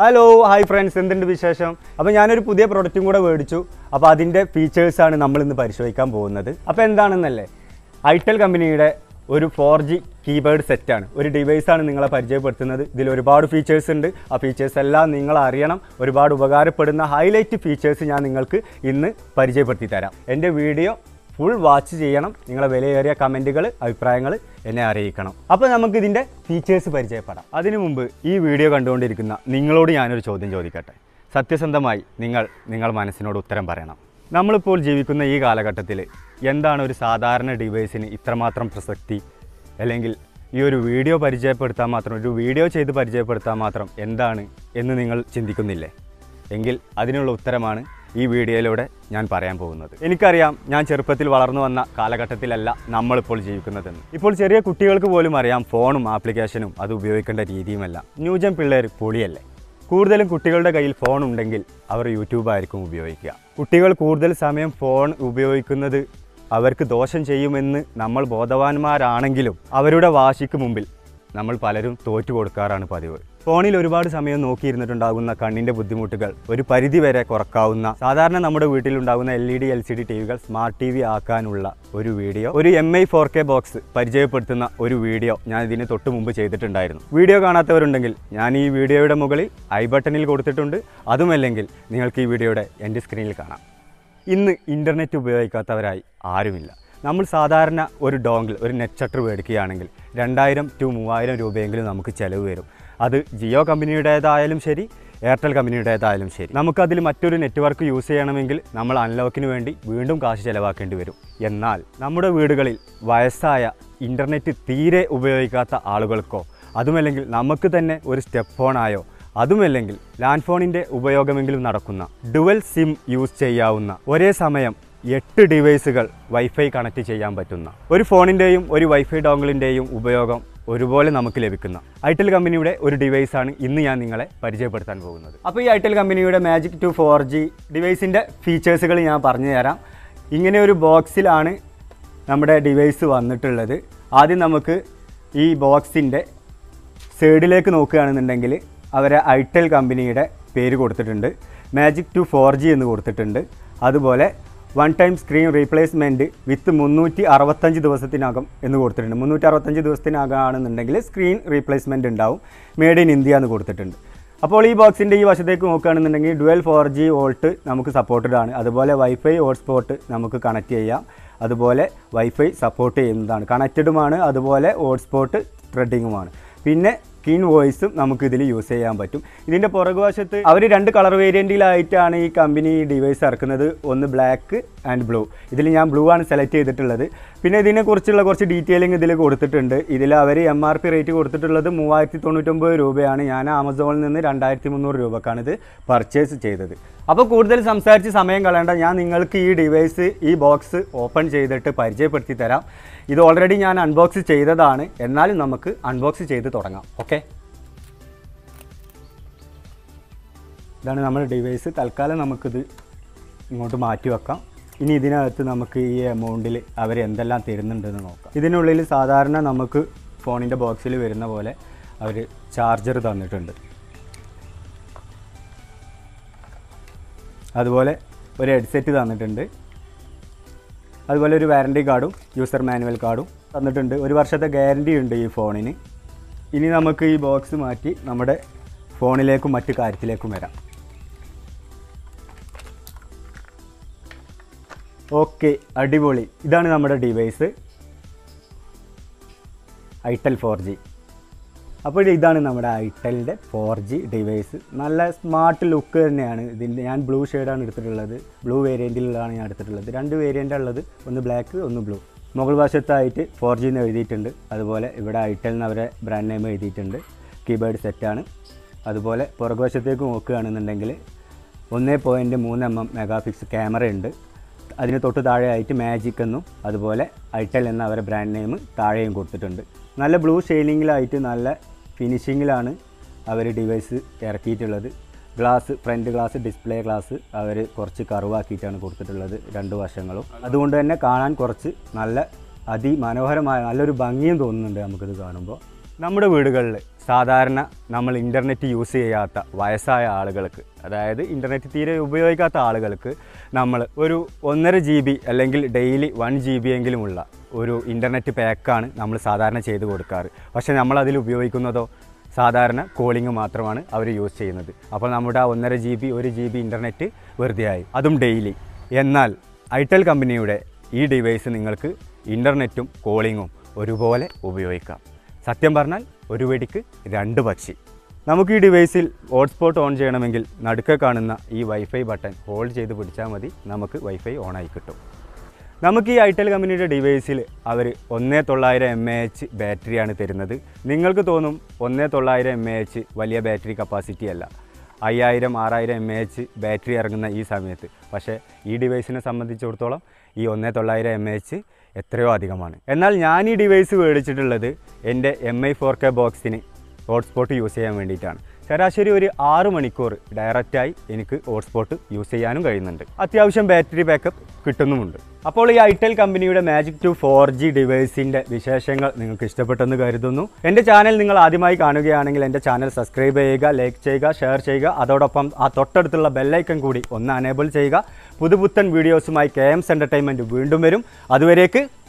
hello hi friends എന്തുണ്ട് വിശേഷം അപ്പോൾ ഞാനൊരു പുതിയ പ്രൊഡക്റ്റും കൂടെ മേടിച്ചു അപ്പോൾ അതിൻ്റെ ഫീച്ചേഴ്സാണ് നമ്മൾ ഇന്ന് പരിശോധിക്കാൻ പോകുന്നത് അപ്പോൾ എന്താണെന്നല്ലേ ഐറ്റൽ കമ്പനിയുടെ ഒരു ഫോർ ജി കീബോർഡ് സെറ്റാണ് ഒരു ഡിവൈസാണ് നിങ്ങളെ പരിചയപ്പെടുത്തുന്നത് ഇതിൽ ഒരുപാട് ഫീച്ചേഴ്സ് ഉണ്ട് ആ ഫീച്ചേഴ്സ് എല്ലാം നിങ്ങൾ അറിയണം ഒരുപാട് ഉപകാരപ്പെടുന്ന ഹൈലൈറ്റ് ഫീച്ചേഴ്സ് ഞാൻ നിങ്ങൾക്ക് ഇന്ന് പരിചയപ്പെടുത്തി തരാം എൻ്റെ വീഡിയോ ഫുൾ വാച്ച് ചെയ്യണം നിങ്ങളെ വിലയേറിയ കമൻറ്റുകൾ അഭിപ്രായങ്ങൾ എന്നെ അറിയിക്കണം അപ്പോൾ നമുക്ക് ഇതിൻ്റെ ഫീച്ചേഴ്സ് പരിചയപ്പെടാം അതിനു മുമ്പ് ഈ വീഡിയോ കണ്ടുകൊണ്ടിരിക്കുന്ന നിങ്ങളോട് ഞാനൊരു ചോദ്യം ചോദിക്കട്ടെ സത്യസന്ധമായി നിങ്ങൾ നിങ്ങൾ മനസ്സിനോട് ഉത്തരം പറയണം നമ്മളിപ്പോൾ ജീവിക്കുന്ന ഈ കാലഘട്ടത്തിൽ എന്താണ് ഒരു സാധാരണ ഡിവൈസിന് ഇത്രമാത്രം പ്രസക്തി അല്ലെങ്കിൽ ഈ ഒരു വീഡിയോ പരിചയപ്പെടുത്താൻ മാത്രം ഒരു വീഡിയോ ചെയ്ത് പരിചയപ്പെടുത്താൻ മാത്രം എന്താണ് എന്ന് നിങ്ങൾ ചിന്തിക്കുന്നില്ലേ എങ്കിൽ അതിനുള്ള ഉത്തരമാണ് ഈ വീഡിയോയിലൂടെ ഞാൻ പറയാൻ പോകുന്നത് എനിക്കറിയാം ഞാൻ ചെറുപ്പത്തിൽ വളർന്നു വന്ന കാലഘട്ടത്തിലല്ല നമ്മളിപ്പോൾ ജീവിക്കുന്നതെന്ന് ഇപ്പോൾ ചെറിയ കുട്ടികൾക്ക് പോലും അറിയാം ഫോണും ആപ്ലിക്കേഷനും അത് ഉപയോഗിക്കേണ്ട രീതിയുമല്ല ന്യൂജൻ പിള്ളേർ പൊളിയല്ലേ കൂടുതലും കുട്ടികളുടെ കയ്യിൽ ഫോൺ ഉണ്ടെങ്കിൽ അവർ യൂട്യൂബ് ആയിരിക്കും ഉപയോഗിക്കുക കുട്ടികൾ കൂടുതൽ സമയം ഫോൺ ഉപയോഗിക്കുന്നത് അവർക്ക് ദോഷം ചെയ്യുമെന്ന് നമ്മൾ ബോധവാന്മാരാണെങ്കിലും അവരുടെ വാശിക്ക് മുമ്പിൽ നമ്മൾ പലരും തോറ്റു കൊടുക്കാറാണ് പതിവ് ഫോണിൽ ഒരുപാട് സമയം നോക്കിയിരുന്നിട്ടുണ്ടാകുന്ന കണ്ണിൻ്റെ ബുദ്ധിമുട്ടുകൾ ഒരു പരിധി വരെ കുറക്കാവുന്ന സാധാരണ നമ്മുടെ വീട്ടിലുണ്ടാകുന്ന L E D L C D T വികൾ സ്മാർട്ട് ടി വി ആക്കാനുള്ള ഒരു വീഡിയോ ഒരു M I four K box പരിചയപ്പെടുത്തുന്ന ഒരു വീഡിയോ ഞാൻ ഇതിന് തൊട്ട് മുമ്പ് ചെയ്തിട്ടുണ്ടായിരുന്നു വീഡിയോ കാണാത്തവരുണ്ടെങ്കിൽ ഞാൻ ഈ വീഡിയോയുടെ മുകളിൽ ഐ ബട്ടണിൽ കൊടുത്തിട്ടുണ്ട് അതുമല്ലെങ്കിൽ നിങ്ങൾക്ക് ഈ വീഡിയോയുടെ എൻ്റെ സ്ക്രീനിൽ കാണാം ഇന്ന് ഇൻ്റർനെറ്റ് ഉപയോഗിക്കാത്തവരായി ആരുമില്ല നമ്മൾ സാധാരണ ഒരു ഡോങ്കിൾ ഒരു നെറ്റ് ഷട്ടർ മേടിക്കുകയാണെങ്കിൽ രണ്ടായിരം ടു മൂവായിരം രൂപയെങ്കിലും നമുക്ക് ചിലവ് വരും അത് ജിയോ കമ്പനിയുടേതായാലും ശരി എയർടെൽ കമ്പനിയുടേതായാലും ശരി നമുക്കതിൽ മറ്റൊരു നെറ്റ്വർക്ക് യൂസ് ചെയ്യണമെങ്കിൽ നമ്മൾ അൺലോക്കിന് വേണ്ടി വീണ്ടും കാശ് ചിലവാക്കേണ്ടി വരും എന്നാൽ നമ്മുടെ വീടുകളിൽ വയസ്സായ ഇൻ്റർനെറ്റ് തീരെ ഉപയോഗിക്കാത്ത ആളുകൾക്കോ അതുമല്ലെങ്കിൽ നമുക്ക് തന്നെ ഒരു സ്റ്റെപ്പ് ഫോണായോ അതുമല്ലെങ്കിൽ ലാൻഡ് ഫോണിൻ്റെ ഉപയോഗമെങ്കിലും നടക്കുന്ന ഡുവൽ സിം യൂസ് ചെയ്യാവുന്ന ഒരേ സമയം എട്ട് ഡിവൈസുകൾ വൈഫൈ കണക്ട് ചെയ്യാൻ പറ്റുന്ന ഒരു ഫോണിൻ്റെയും ഒരു വൈഫൈ ഡോങ്കിളിൻ്റെയും ഉപയോഗം ഒരുപോലെ നമുക്ക് ലഭിക്കുന്ന ഐറ്റൽ കമ്പനിയുടെ ഒരു ഡിവൈസാണ് ഇന്ന് ഞാൻ നിങ്ങളെ പരിചയപ്പെടുത്താൻ പോകുന്നത് അപ്പോൾ ഈ ഐറ്റൽ കമ്പനിയുടെ മാജിക് ടു ഫോർ ജി ഡിവൈസിൻ്റെ ഫീച്ചേഴ്സുകൾ ഞാൻ പറഞ്ഞു തരാം ഇങ്ങനെ ഒരു ബോക്സിലാണ് നമ്മുടെ ഡിവൈസ് വന്നിട്ടുള്ളത് ആദ്യം നമുക്ക് ഈ ബോക്സിൻ്റെ സൈഡിലേക്ക് നോക്കുകയാണെന്നുണ്ടെങ്കിൽ അവരെ ഐറ്റൽ കമ്പനിയുടെ പേര് കൊടുത്തിട്ടുണ്ട് മാജിക് ടു ഫോർ ജി എന്ന് കൊടുത്തിട്ടുണ്ട് അതുപോലെ one time screen replacement with മുന്നൂറ്റി അറുപത്തഞ്ച് ദിവസത്തിനകം എന്ന് കൊടുത്തിട്ടുണ്ട് മുന്നൂറ്റി അറുപത്തഞ്ച് ദിവസത്തിനകമാണെന്നുണ്ടെങ്കിൽ സ്ക്രീൻ റീപ്ലേസ്മെൻറ്റ് ഉണ്ടാവും മെയ്ഡ് ഇൻ ഇന്ത്യ എന്ന് കൊടുത്തിട്ടുണ്ട് അപ്പോൾ ഈ ബോക്സിൻ്റെ ഈ വശത്തേക്ക് നോക്കുകയാണെന്നുണ്ടെങ്കിൽ ഡുവൽ ഫോർ ജി വോൾട്ട് നമുക്ക് സപ്പോർട്ടഡ് ആണ് അതുപോലെ വൈഫൈ ഹോട്ട്സ്പോട്ട് നമുക്ക് കണക്ട് ചെയ്യാം അതുപോലെ വൈഫൈ സപ്പോർട്ട് ചെയ്യുന്നതാണ് കണക്റ്റഡുമാണ് അതുപോലെ ഹോട്ട്സ്പോട്ട് ത്രെഡിങ്ങുമാണ് പിന്നെ കീൻ വോയിസും നമുക്ക് ഇതിൽ യൂസ് ചെയ്യാൻ പറ്റും ഇതിൻ്റെ പുറകുവശത്ത് അവർ രണ്ട് കളർ വേരിയൻറ്റിലായിട്ടാണ് ഈ കമ്പനി ഈ ഡിവൈസ് ഇറക്കുന്നത് ഒന്ന് ബ്ലാക്ക് ആൻഡ് ബ്ലൂ ഇതിൽ ഞാൻ ബ്ലൂ ആണ് സെലക്ട് ചെയ്തിട്ടുള്ളത് പിന്നെ ഇതിനെക്കുറിച്ചുള്ള കുറച്ച് ഡീറ്റെയിലിംഗ് ഇതിൽ കൊടുത്തിട്ടുണ്ട് ഇതിൽ അവർ എം ആർ പി റേറ്റ് കൊടുത്തിട്ടുള്ളത് മൂവായിരത്തി തൊണ്ണൂറ്റൊമ്പത് രൂപയാണ് ഞാൻ ആമസോണിൽ നിന്ന് രണ്ടായിരത്തി മുന്നൂറ് രൂപക്കാണ് ഇത് പർച്ചേസ് ചെയ്തത് അപ്പോൾ കൂടുതൽ സംസാരിച്ച് സമയം കളയേണ്ട ഞാൻ നിങ്ങൾക്ക് ഈ ഡിവൈസ് ഈ ബോക്സ് ഓപ്പൺ ചെയ്തിട്ട് പരിചയപ്പെടുത്തി തരാം ഇത് ഓൾറെഡി ഞാൻ അൺബോക്സ് ചെയ്തതാണ് എന്നാലും നമുക്ക് അൺബോക്സ് ചെയ്ത് തുടങ്ങാം ഓക്കെ ഇതാണ് നമ്മുടെ ഡിവൈസ് തൽക്കാലം നമുക്കിത് ഇങ്ങോട്ട് മാറ്റി വെക്കാം ഇനി ഇതിനകത്ത് നമുക്ക് ഈ എമൗണ്ടിൽ അവർ എന്തെല്ലാം തരുന്നുണ്ടെന്ന് നോക്കാം ഇതിനുള്ളിൽ സാധാരണ നമുക്ക് ഫോണിൻ്റെ ബോക്സിൽ വരുന്ന പോലെ അവർ ചാർജർ തന്നിട്ടുണ്ട് അതുപോലെ ഒരു ഹെഡ്സെറ്റ് തന്നിട്ടുണ്ട് അതുപോലെ ഒരു വാറണ്ടി കാർഡും യൂസർ മാനുവൽ കാർഡും തന്നിട്ടുണ്ട് ഒരു വർഷത്തെ ഗ്യാരണ്ടി ഉണ്ട് ഈ ഫോണിന് ഇനി നമുക്ക് ഈ ബോക്സ് മാറ്റി നമ്മുടെ ഫോണിലേക്കും മറ്റു കാര്യത്തിലേക്കും വരാം ഓക്കെ അടിപൊളി ഇതാണ് നമ്മുടെ ഡിവൈസ് ഐറ്റൽ ഫോർ ജി അപ്പോൾ ഇതാണ് നമ്മുടെ ഐറ്റലിൻ്റെ ഫോർ ജി ഡിവൈസ് നല്ല സ്മാർട്ട് ലുക്ക് തന്നെയാണ് ഇതിൻ്റെ ഞാൻ ബ്ലൂ ഷെയ്ഡാണ് എടുത്തിട്ടുള്ളത് ബ്ലൂ വേരിയൻറ്റിലാണ് ഞാൻ എടുത്തിട്ടുള്ളത് രണ്ട് വേരിയൻ്റ് ഉള്ളത് ഒന്ന് ബ്ലാക്ക് ഒന്ന് ബ്ലൂ മുകൾ വശത്തായിട്ട് ഫോർ ജി എന്ന് എഴുതിയിട്ടുണ്ട് അതുപോലെ ഇവിടെ ഐറ്റൽ എന്ന് അവരെ ബ്രാൻഡ് നെയിം എഴുതിയിട്ടുണ്ട് കീബോർഡ് സെറ്റാണ് അതുപോലെ പുറകുവശത്തേക്ക് നോക്കുകയാണെന്നുണ്ടെങ്കിൽ ഒന്ന് പോയിൻറ്റ് മൂന്ന് M M mega pix camera ഉണ്ട് അതിന് തൊട്ട് താഴെയായിട്ട് മാജിക് എന്നും അതുപോലെ ഐറ്റൽ എന്ന അവരുടെ ബ്രാൻഡ് നെയിം താഴെയും കൊടുത്തിട്ടുണ്ട് നല്ല ബ്ലൂ ഷെയ്ഡിങ്ങിലായിട്ട് നല്ല ഫിനിഷിങ്ങിലാണ് അവർ ഡിവൈസ് ഇറക്കിയിട്ടുള്ളത് glass front glass display glass അവർ കുറച്ച് കറുവാക്കിയിട്ടാണ് കൊടുത്തിട്ടുള്ളത് രണ്ട് വശങ്ങളും അതുകൊണ്ട് തന്നെ കാണാൻ കുറച്ച് നല്ല അതിമനോഹരമായ നല്ലൊരു ഭംഗിയും തോന്നുന്നുണ്ട് നമുക്കിത് കാണുമ്പോൾ നമ്മുടെ വീടുകളിൽ സാധാരണ നമ്മൾ ഇൻ്റർനെറ്റ് യൂസ് ചെയ്യാത്ത വയസ്സായ ആളുകൾക്ക് അതായത് ഇൻ്റർനെറ്റ് തീരെ ഉപയോഗിക്കാത്ത ആളുകൾക്ക് നമ്മൾ ഒരു ഒന്നര ജി ബി അല്ലെങ്കിൽ ഡെയിലി വൺ ജി ബി എങ്കിലുമുള്ള ഒരു ഇൻ്റർനെറ്റ് പാക്കാണ് നമ്മൾ സാധാരണ ചെയ്ത് കൊടുക്കാറ് പക്ഷേ നമ്മൾ അതിൽ ഉപയോഗിക്കുന്നതോ സാധാരണ കോളിംഗ് മാത്രമാണ് അവർ യൂസ് ചെയ്യുന്നത് അപ്പോൾ നമ്മുടെ ആ ഒന്നര ജി ബി ഒരു ജി ബി ഇൻ്റർനെറ്റ് വെറുതെയായി അതും ഡെയിലി എന്നാൽ ഐറ്റൽ കമ്പനിയുടെ ഈ ഡിവൈസ് നിങ്ങൾക്ക് ഇൻ്റർനെറ്റും കോളിങ്ങും ഒരുപോലെ ഉപയോഗിക്കാം സത്യം പറഞ്ഞാൽ ഒരു വെടിക്ക് രണ്ട് പക്ഷി നമുക്ക് ഈ ഡിവൈസിൽ ഹോട്ട്സ്പോട്ട് ഓൺ ചെയ്യണമെങ്കിൽ നടുക്കെ കാണുന്ന ഈ വൈഫൈ ബട്ടൺ ഹോൾഡ് ചെയ്ത് പിടിച്ചാൽ മതി നമുക്ക് വൈഫൈ ഓണായി കിട്ടും നമുക്ക് ഈ ഐറ്റൽ കമ്പനിയുടെ ഡിവൈസിൽ അവർ ഒന്നേ തൊള്ളായിരം എം എ എച്ച് ബാറ്ററിയാണ് തരുന്നത് നിങ്ങൾക്ക് തോന്നും ഒന്നേ തൊള്ളായിരം എം എ എച്ച് വലിയ ബാറ്ററി കപ്പാസിറ്റി അല്ല അയ്യായിരം ആറായിരം എം എ എച്ച് ബാറ്ററി ഇറങ്ങുന്ന ഈ സമയത്ത് പക്ഷേ ഈ ഡിവൈസിനെ സംബന്ധിച്ചിടത്തോളം ഈ ഒന്നേ തൊള്ളായിരം എം എ എച്ച് എത്രയോ അധികമാണ് എന്നാൽ ഞാൻ ഈ ഡിവൈസ് മേടിച്ചിട്ടുള്ളത് എൻ്റെ എം ഐ ഫോർ കെ ബോക്സിന് ഹോട്ട്സ്പോട്ട് യൂസ് ചെയ്യാൻ വേണ്ടിയിട്ടാണ് ശരാശരി ഒരു ആറ് മണിക്കൂർ ഡയറക്റ്റായി എനിക്ക് ഹോട്ട്സ്പോട്ട് യൂസ് ചെയ്യാനും കഴിയുന്നുണ്ട് അത്യാവശ്യം ബാറ്ററി ബാക്കപ്പ് കിട്ടുന്നുമുണ്ട് അപ്പോൾ ഈ ഐറ്റൽ കമ്പനിയുടെ മാജിക് ടു ഫോർ ജി ഡിവൈസിൻ്റെ വിശേഷങ്ങൾ നിങ്ങൾക്ക് ഇഷ്ടപ്പെട്ടെന്ന് കരുതുന്നു എൻ്റെ ചാനൽ നിങ്ങൾ ആദ്യമായി കാണുകയാണെങ്കിൽ എൻ്റെ ചാനൽ സബ്സ്ക്രൈബ് ചെയ്യുക ലൈക്ക് ചെയ്യുക ഷെയർ ചെയ്യുക അതോടൊപ്പം ആ തൊട്ടടുത്തുള്ള ബെല്ലൈക്കൺ കൂടി ഒന്ന് അനേബിൾ ചെയ്യുക പുതുപുത്തൻ വീഡിയോസുമായി കെ എംസ് എൻ്റർടൈൻമെൻറ്റ് വീണ്ടും വരും അതുവരേക്ക്